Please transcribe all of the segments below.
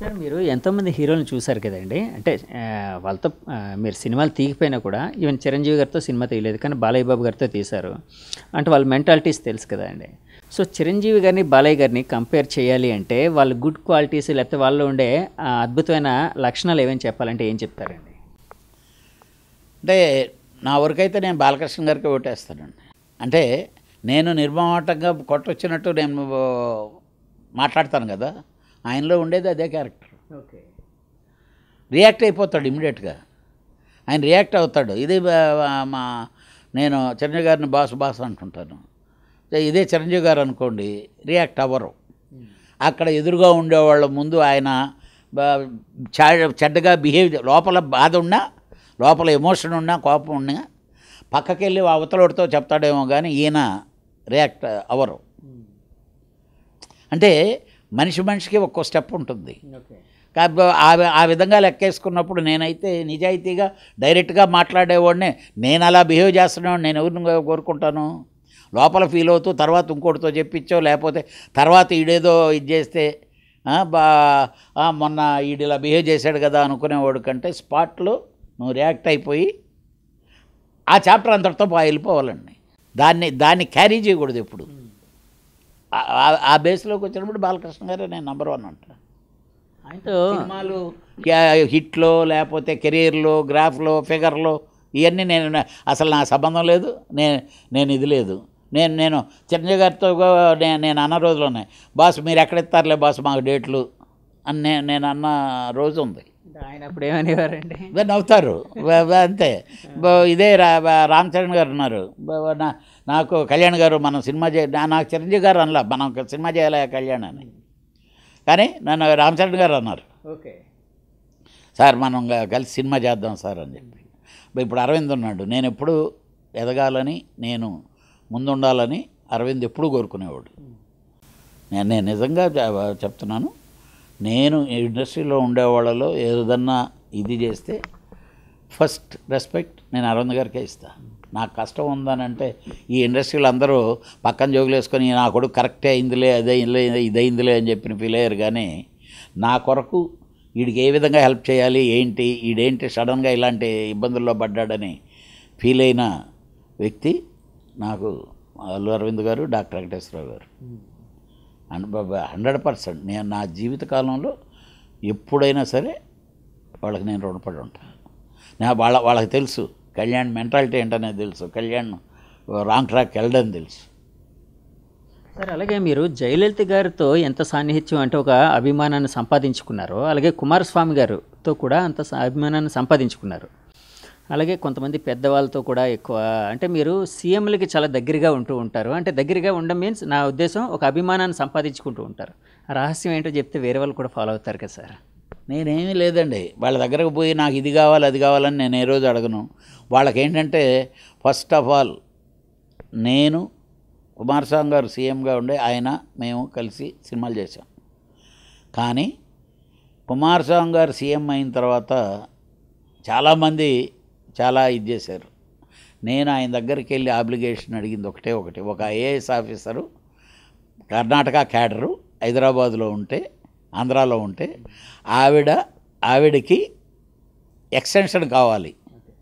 Sir మీరు ఎంతోమంది హీరోలను చూశారు కదండి అంటే ఆ, వాళ్ళతో ఆ, మీరు సినిమాలు తీగిపోయినా కూడా ఈవెన్ చిరంజీవి గారితో సినిమా తీయలేదు కానీ బాలయ్య బాబు గారితో తీశారు అంటే వాళ్ళ మెంటాలిటీస్ తెలుసు కదండి సో చిరంజీవి గారిని బాలయ్య గారిని కంపేర్ చేయాలి అంటే వాళ్ళ గుడ్ క్వాలిటీస్ లేకపోతే వాళ్ళు ఉండే ఆ, అద్భుతమైన లక్షణాలు ఏమేమి చెప్పాలంటే ఏం చెప్తారండి అంటే నా వరకైతే నేను బాలకృష్ణ గారికి ఓటేస్తానండి అంటే నేను నిర్మమాటంగా కొట్టొచ్చినట్టు నేను మాట్లాడతాను కదా ఆయనలో ఉండేది అదే క్యారెక్టర్ ఓకే రియాక్ట్ అయిపోతాడు ఇమీడియట్గా ఆయన రియాక్ట్ అవుతాడు ఇది బా- మా నేను చిరంజీవి గారిని బాస్ బాస్ అంటుంటాను ఇదే చిరంజీవి గారు అనుకోండి రియాక్ట్ అవ్వరు అక్కడ ఎదురుగా ఉండేవాళ్ళ ముందు ఆయన బా- చా- చెడ్డగా బిహేవ్ లోపల బాధ ఉన్నా లోపల ఎమోషన్ ఉన్నా కోపం ఉన్నా పక్కకెళ్ళి అవతలడితో చెప్తాడేమో కానీ ఈయన రియాక్ట్ అవ్వరు అంటే మనిషి మనిషికి ఒక్కో స్టెప్ ఉంటుంది ఓకే కాకపోతే ఆ వి- ఆ విధంగా లెక్కేసుకున్నప్పుడు నేనైతే నిజాయితీగా డైరెక్ట్గా మాట్లాడేవాడినే నేను అలా బిహేవ్ చేస్తున్నాను నేను ఎవరిని కోరుకుంటాను లోపల ఫీల్ అవుతూ తర్వాత ఇంకోటితో చెప్పించో లేకపోతే తర్వాత ఈడేదో ఇది చేస్తే ఆ, బా ఆ, మొన్న ఈడు ఇలా బిహేవ్ చేశాడు కదా అనుకునేవాడు కంటే స్పాట్లో నువ్వు రియాక్ట్ అయిపోయి ఆ చాప్టర్ అంతటితో బా వెళ్ళిపోవాలండి దాన్ని దాన్ని క్యారీ చేయకూడదు ఎప్పుడు ఆ- ఆ- ఆ బేస్లోకి వచ్చినప్పుడు బాలకృష్ణ గారే నేను నెంబర్ వన్ అంటాను ఆయనతో సినిమాలు క్యా- హిట్లో లేకపోతే కెరీర్లో గ్రాఫ్లో ఫిగర్లో ఇవన్నీ నేను అసలు నా సంబంధం లేదు నేను నేను ఇది లేదు నేను నేను చిరంజీవి గారితో కూడా నే- నేను అన్న రోజులు ఉన్నాయి బాస్ మీరు ఎక్కడ ఇస్తారులే బాస్ మాకు డేట్లు అని నేను నేను అన్న రోజు ఉంది ఆయన అప్పుడు ఏమనేవారండి ఇదే నవ్వుతారు బ- బ- అంతే బ- ఇదే రా బ- రామ్ చరణ్ గారు ఉన్నారు బ- నా- నాకు కళ్యాణ్ గారు మనం సినిమా చే నా- నాకు చిరంజీవి గారు అనలా మనం ఒక సినిమా చేయాలి కళ్యాణ్ అని కానీ నన్ను రామ్ చరణ్ గారు అన్నారు ఓకే సార్ మనం గా- కలిసి సినిమా చేద్దాం సార్ అని చెప్పి ఇప్పుడు అరవింద్ ఉన్నాడు నేను ఎప్పుడు ఎదగాలని నేను ముందుండాలని అరవింద్ ఎప్పుడు కోరుకునేవాడు నేను నేను నిజంగా చె- చెప్తున్నాను నేను ఈ ఇండస్ట్రీలో ఉండేవాళ్ళలో ఏదన్నా ఇది చేస్తే ఫస్ట్ రెస్పెక్ట్ నేను అరవింద్ గారికే ఇస్తా నాకు కష్టం ఉందని అంటే ఈ ఇండస్ట్రీలో అందరూ పక్కన జోగులు వేసుకొని నా కొడుకు కరెక్టే అయిందిలే అదే అయిందిలే ఇదైందిలే అని చెప్పిన ఫీల్ అయ్యారు కానీ నా కొరకు వీడికి ఏ విధంగా హెల్ప్ చేయాలి ఏంటి ఈడేంటి సడన్గా ఇలాంటి ఇబ్బందుల్లో పడ్డాడని ఫీల్ అయిన వ్యక్తి నాకు అల్లు అరవింద్ గారు డాక్టర్ వెంకటేశ్వరరావు గారు హండ్రెడ్ పర్సెంట్ నేను నా జీవితకాలంలో ఎప్పుడైనా సరే వాళ్ళకి నేను రుణపడి ఉంటాను నా వాళ్ళ వాళ్ళకి తెలుసు కళ్యాణ్ మెంటాలిటీ ఏంటనేది తెలుసు కళ్యాణ్ రాంగ్ ట్రాక్ వెళ్ళడం తెలుసు సార్ అలాగే మీరు జయలలిత గారితో ఎంత సాన్నిహిత్యం అంటే ఒక అభిమానాన్ని సంపాదించుకున్నారో అలాగే కుమారస్వామి గారితో కూడా అంత స- అభిమానాన్ని సంపాదించుకున్నారు అలాగే కొంతమంది పెద్దవాళ్ళతో కూడా ఎక్కువ అంటే మీరు సీఎంలకి చాలా దగ్గరగా ఉంటూ ఉంటారు అంటే దగ్గరగా ఉండడం మీన్స్ నా ఉద్దేశం ఒక అభిమానాన్ని సంపాదించుకుంటూ ఉంటారు ఆ రహస్యం ఏంటో చెప్తే వేరే వాళ్ళు కూడా ఫాలో అవుతారు కదా సార్ నేనేమీ లేదండి వాళ్ళ దగ్గరకు పోయి నాకు ఇది కావాలి అది కావాలని నేను ఏ రోజు అడగను వాళ్ళకి ఏంటంటే ఫస్ట్ ఆఫ్ ఆల్ నేను కుమారస్వామి గారు సీఎంగా ఉండే ఆయన మేము కలిసి సినిమాలు చేశాం కానీ కుమారస్వామి గారు సీఎం అయిన తర్వాత చాలామంది చాలా ఇది చేశారు నేను ఆయన దగ్గరికి వెళ్ళి అప్లికేషన్ అడిగింది ఒకటే ఒకటి ఒక ఐఏఎస్ ఆఫీసరు కర్ణాటక క్యాడరు హైదరాబాద్లో ఉంటే ఆంధ్రాలో ఉంటే ఆవిడ ఆవిడకి ఎక్స్టెన్షన్ కావాలి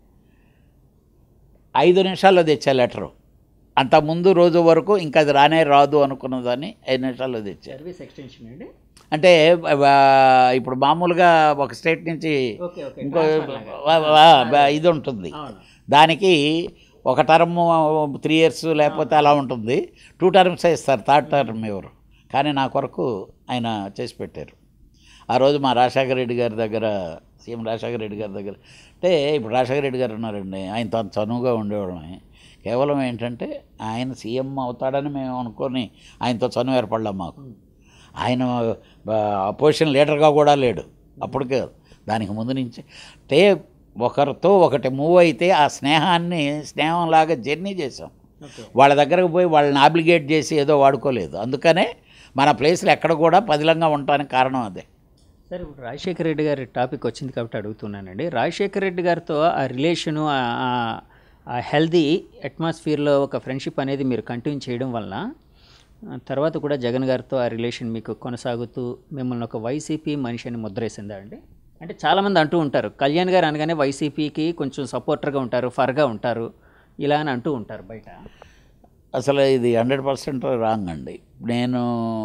ఐదు నిమిషాల్లో తెచ్చా లెటరు అంత ముందు రోజు వరకు ఇంకా అది రానే రాదు అనుకున్నదాన్ని ఐదు నిమిషాల్లో తెచ్చారు సర్వీస్ ఎక్స్టెన్షన్ అండి అంటే ఆ, ఇప్పుడు మామూలుగా ఒక స్టేట్ నుంచి ఓకే ఓకే ఇంకో వా- వా- వా- ఇది ఉంటుంది దానికి ఒక టర్మ్ త్రీ ఇయర్స్ లేకపోతే అలా ఉంటుంది టూ టర్మ్స్ ఇస్తారు థర్డ్ టర్మ్ ఎవరు కానీ నా కొరకు ఆయన చేసి పెట్టారు ఆ రోజు మా రాజశేఖర రెడ్డి గారి దగ్గర సీఎం రాజశేఖర రెడ్డి గారి దగ్గర అంటే ఇప్పుడు రాజశేఖర రెడ్డి గారు ఉన్నారండి ఆయన తను చనువుగా ఉండేవాళ్ళమే కేవలం ఏంటంటే ఆయన సీఎం అవుతాడని మేము అనుకొని ఆయనతో చనువు ఏర్పడలేం మాకు ఆయన అపోజిషన్ లీడర్గా కూడా లేడు అప్పటికే దానికి ముందు నుంచి అంటే ఒకరితో ఒకటి మూవ్ అయితే ఆ స్నేహాన్ని స్నేహంలాగా జర్నీ చేసాం ఓకే వాళ్ళ దగ్గరకు పోయి వాళ్ళని ఆబ్లిగేట్ చేసి ఏదో వాడుకోలేదు అందుకనే మన ప్లేస్లో ఎక్కడ కూడా పదిలంగా ఉండటానికి కారణం అదే సార్ ఇప్పుడు రాజశేఖర రెడ్డి గారి టాపిక్ వచ్చింది కాబట్టి అడుగుతున్నానండి రాజశేఖర రెడ్డి గారితో ఆ రిలేషను ఆ- ఆ- ఆ హెల్దీ అట్మాస్ఫియర్లో ఒక ఫ్రెండ్షిప్ అనేది మీరు కంటిన్యూ చేయడం వలన ఆ తర్వాత కూడా జగన్ గారితో ఆ రిలేషన్ మీకు కొనసాగుతూ మిమ్మల్ని ఒక వైసీపీ మనిషి అని ముద్రేసిందా అండి అంటే చాలామంది అంటూ ఉంటారు కళ్యాణ్ గారు అనగానే వైసీపీకి కొంచెం సపోర్టర్గా ఉంటారు ఫర్గా ఉంటారు ఇలా అని అంటూ ఉంటారు బయట అసలు ఇది హండ్రెడ్ పర్సెంట్ రాంగ్ అండి నేను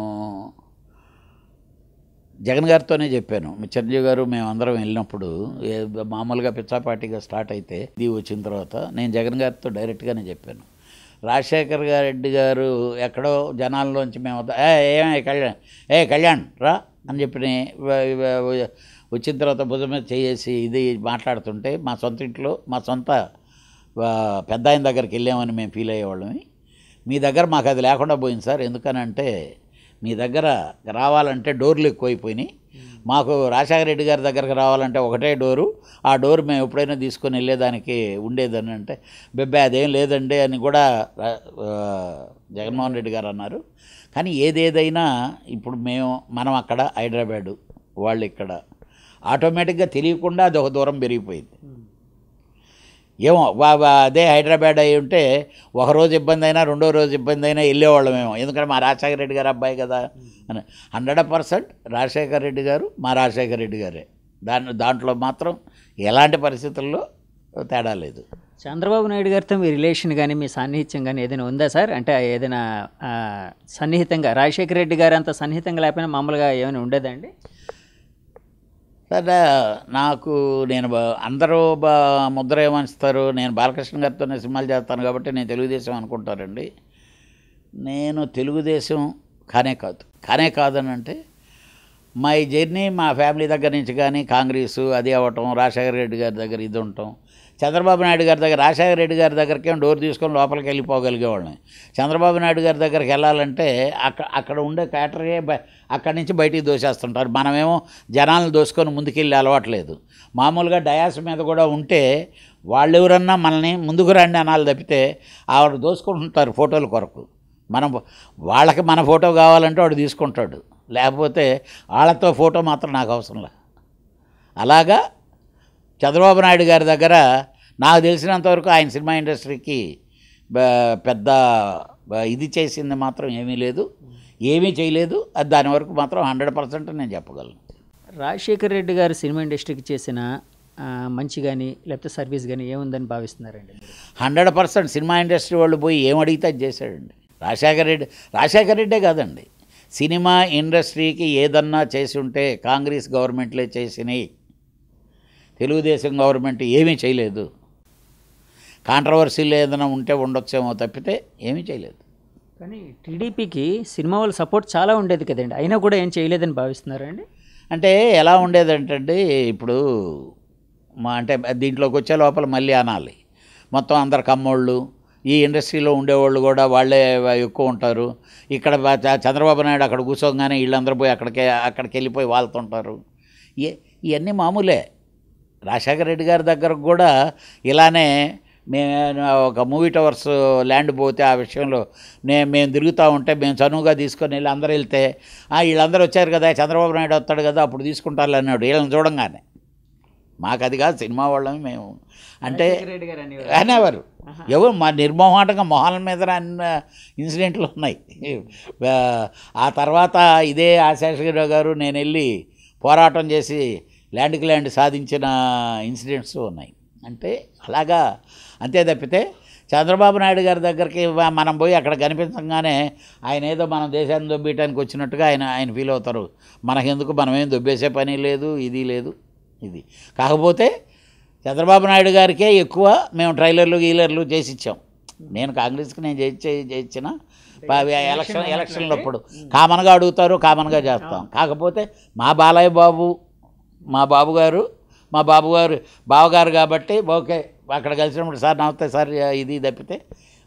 జగన్ గారితోనే చెప్పాను మీ చిరంజీవి గారు మేము అందరం వెళ్ళినప్పుడు ఏ మామూలుగా పిచ్చాపాటిగా స్టార్ట్ అయితే ఇది వచ్చిన తర్వాత నేను జగన్ గారితో డైరెక్ట్గానే చెప్పాను రాజశేఖర్ రెడ్డి గారు ఎక్కడో జనాల్లోంచి మేము వద్ద- ఏ ఏమే కళ్యాణ్ ఏ కళ్యాణ్ రా అని చెప్పి నే- వ- వ- వ- వచ్చిన తర్వాత భుజం మీద చేసి ఇది మాట్లాడుతుంటే మా సొంత ఇంట్లో మా సొంత ఆ, పెద్ద ఆయన దగ్గరికి వెళ్ళామని మేము ఫీల్ అయ్యేవాళ్ళమి మీ దగ్గర మాకు అది లేకుండా పోయింది సార్ ఎందుకనంటే మీ దగ్గర రావాలంటే డోర్లు ఎక్కువైపోయినాయి మాకు రాజశేఖర రెడ్డి గారి దగ్గరకు రావాలంటే ఒకటే డోరు ఆ డోర్ మేము ఎప్పుడైనా తీసుకొని వెళ్ళేదానికి ఉండేదని అంటే బెబ్బే అదేం లేదండి అని కూడా రా- ఆ, జగన్మోహన్ రెడ్డి గారు అన్నారు కానీ ఏదేదైనా ఇప్పుడు మేము మనం అక్కడ హైదరాబాదు వాళ్ళు ఇక్కడ ఆటోమేటిక్గా తెలియకుండా అది ఒక దూరం పెరిగిపోయింది ఏమో వా- వా- అదే హైదరాబాద్ అయి ఉంటే ఒక రోజు ఇబ్బంది అయినా రెండో రోజు ఇబ్బంది అయినా వెళ్ళేవాళ్ళమేమో ఎందుకంటే మా రాజశేఖర రెడ్డి గారు అబ్బాయి కదా అని హండ్రెడ్ పర్సెంట్ రాజశేఖర రెడ్డి గారు మా రాజశేఖర రెడ్డి గారే దాని దాంట్లో మాత్రం ఎలాంటి పరిస్థితుల్లో తేడా లేదు చంద్రబాబు నాయుడు గారితో మీ రిలేషన్ కానీ మీ సాన్నిహిత్యం కానీ ఏదైనా ఉందా సార్ అంటే ఏదైనా ఆ, సన్నిహితంగా రాజశేఖర రెడ్డి గారు అంత సన్నిహితంగా లేకపోయినా మామూలుగా ఏమైనా ఉండేదా అండి సరే నాకు నేను బా- అందరూ బా ముద్ర ఏమనిస్తారు నేను బాలకృష్ణ గారితోనే సినిమాలు చేస్తాను కాబట్టి నేను తెలుగుదేశం అనుకుంటారండి నేను తెలుగుదేశం కానే కాదు కానే కాదని అంటే మై జర్నీ మా ఫ్యామిలీ దగ్గర నుంచి కానీ కాంగ్రెస్ అది అవ్వటం రాజశేఖర రెడ్డి గారి దగ్గర ఇది ఉండటం చంద్రబాబు నాయుడు గారి దగ్గర రాజశేఖర రెడ్డి గారి దగ్గరికి ఏమో డోర్ తీసుకొని లోపలికి వెళ్ళిపోగలిగేవాళ్ళని చంద్రబాబు నాయుడు గారి దగ్గరికి వెళ్ళాలంటే అక్కడ అక్కడ ఉండే క్యాటరే బ అక్కడి నుంచి బయటికి దోసేస్తుంటారు మనమేమో జనాలను దోసుకొని ముందుకెళ్ళి అలవాట్లేదు మామూలుగా డయాస్ మీద కూడా ఉంటే వాళ్ళు ఎవరన్నా మనల్ని ముందుకు రండి అనాలి తప్పితే ఆవిడ దోసుకుంటుంటారు ఫోటోల కొరకు మనం వాళ్ళకి మన ఫోటో కావాలంటే వాడు తీసుకుంటాడు లేకపోతే వాళ్ళతో ఫోటో మాత్రం నాకు అవసరం లే అలాగా చంద్రబాబు నాయుడు గారి దగ్గర నాకు తెలిసినంతవరకు ఆయన సినిమా ఇండస్ట్రీకి బ- పెద్ద బ- ఇది చేసింది మాత్రం ఏమీ లేదు ఏమీ చేయలేదు అది దాని వరకు మాత్రం హండ్రెడ్ పర్సెంట్ నేను చెప్పగలను రాజశేఖర రెడ్డి గారు సినిమా ఇండస్ట్రీకి చేసిన ఆ, మంచి కానీ లేకపోతే సర్వీస్ కానీ ఏముందని భావిస్తున్నారండి మీరు? హండ్రెడ్ పర్సెంట్ సినిమా ఇండస్ట్రీ వాళ్ళు పోయి ఏం అడిగితే అది చేశాడండి రాజశేఖర రెడ్డి రాజశేఖర రెడ్డే కాదండి సినిమా ఇండస్ట్రీకి ఏదన్నా చేసి ఉంటే కాంగ్రెస్ గవర్నమెంట్లే చేసినాయి తెలుగుదేశం గవర్నమెంట్ ఏమీ చేయలేదు కాంట్రవర్సీలు ఏదైనా ఉంటే ఉండొచ్చేమో తప్పితే ఏమీ చేయలేదు కానీ టీడీపీకి సినిమా వాళ్ళ సపోర్ట్ చాలా ఉండేది కదండి అయినా కూడా ఏం చేయలేదని భావిస్తున్నారండి అంటే ఎలా ఉండేదంటే ఇప్పుడు మా అంటే దీంట్లోకి వచ్చే లోపల మళ్ళీ అనాలి మొత్తం అందరు కమ్మోళ్ళు ఈ ఇండస్ట్రీలో ఉండేవాళ్ళు కూడా వాళ్ళే ఎక్కువ ఉంటారు ఇక్కడ బా- చ- చంద్రబాబు నాయుడు అక్కడ కూర్చోగానే వీళ్ళందరూ పోయి అక్కడికే అక్కడికి వెళ్ళిపోయి వాళ్తుంటారు ఏ ఇవన్నీ మామూలే రాజశేఖర రెడ్డి గారి దగ్గరకు కూడా ఇలానే మేము ఒక మూవీ టవర్స్ ల్యాండ్ పోతే ఆ విషయంలో నే మేము తిరుగుతూ ఉంటే మేము చనువుగా తీసుకొని వెళ్ళి అందరూ వెళ్తే "ఆ, వీళ్ళందరూ వచ్చారు కదా చంద్రబాబు నాయుడు వస్తాడు కదా అప్పుడు తీసుకుంటారు అన్నాడు వీళ్ళని చూడంగానే మాకు అది కాదు సినిమా వాళ్ళని మేము అంటే రెడ్డి గారు అనేవారు ఎవరు మా నిర్మోహాటంగా మొహాల మీద అన్న ఇన్సిడెంట్లు ఉన్నాయి ఆ, ఆ తర్వాత ఇదే ఆశేషగిరి గారు నేను వెళ్ళి పోరాటం చేసి ల్యాండ్కి ల్యాండ్ సాధించిన ఇన్సిడెంట్స్ ఉన్నాయి అంటే అలాగా అంతే తప్పితే చంద్రబాబు నాయుడు గారి దగ్గరికి వ- మనం పోయి అక్కడ కనిపించగానే ఆయన ఏదో మనం దేశాన్ని దొబ్బేయటానికి వచ్చినట్టుగా ఆయన ఆయన ఫీల్ అవుతారు మనకెందుకు మనమేం దొబ్బేసే పని లేదు ఇది లేదు ఇది కాకపోతే చంద్రబాబు నాయుడు గారికే ఎక్కువ మేము ట్రైలర్లు గీలర్లు చేసి ఇచ్చాం నేను కాంగ్రెస్కి నేను చేయించే చేయించిన ప- ఎలక్షన్ ఎలక్షన్లప్పుడు కామన్గా అడుగుతారు కామన్గా చేస్తాం కాకపోతే మా బాలయ్య బాబు మా బాబు గారు మా బాబు గారు బావగారు కాబట్టి ఓకే అక్కడ కలిసినప్పుడు సార్ నమస్తే సార్ ఇది తప్పితే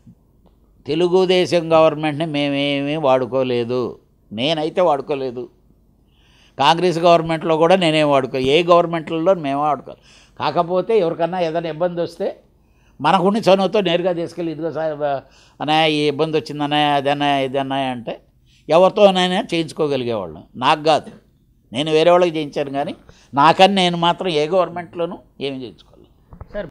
తెలుగుదేశం గవర్నమెంట్ని మేమేమీ వాడుకోలేదు నేనైతే వాడుకోలేదు కాంగ్రెస్ గవర్నమెంట్లో కూడా నేనేం వాడుకో ఏ గవర్నమెంట్లలో మేము వాడుకోవాలి కాకపోతే ఎవరికన్నా ఏదైనా ఇబ్బంది వస్తే మనకుండి చనువుతో నేరుగా తీసుకెళ్ళి ఇదిగో సార్ అన్నయ్య ఈ ఇబ్బంది వచ్చిందన్నయ్య అదన్నయ్య ఇదన్నయ్య అంటే ఎవరితోనైనా చేయించుకోగలిగేవాళ్ళం నాకు కాదు నేను వేరే వాళ్ళకి చేయించాను కానీ నాకని నేను మాత్రం ఏ గవర్నమెంట్లోనూ ఏమి చేయించుకో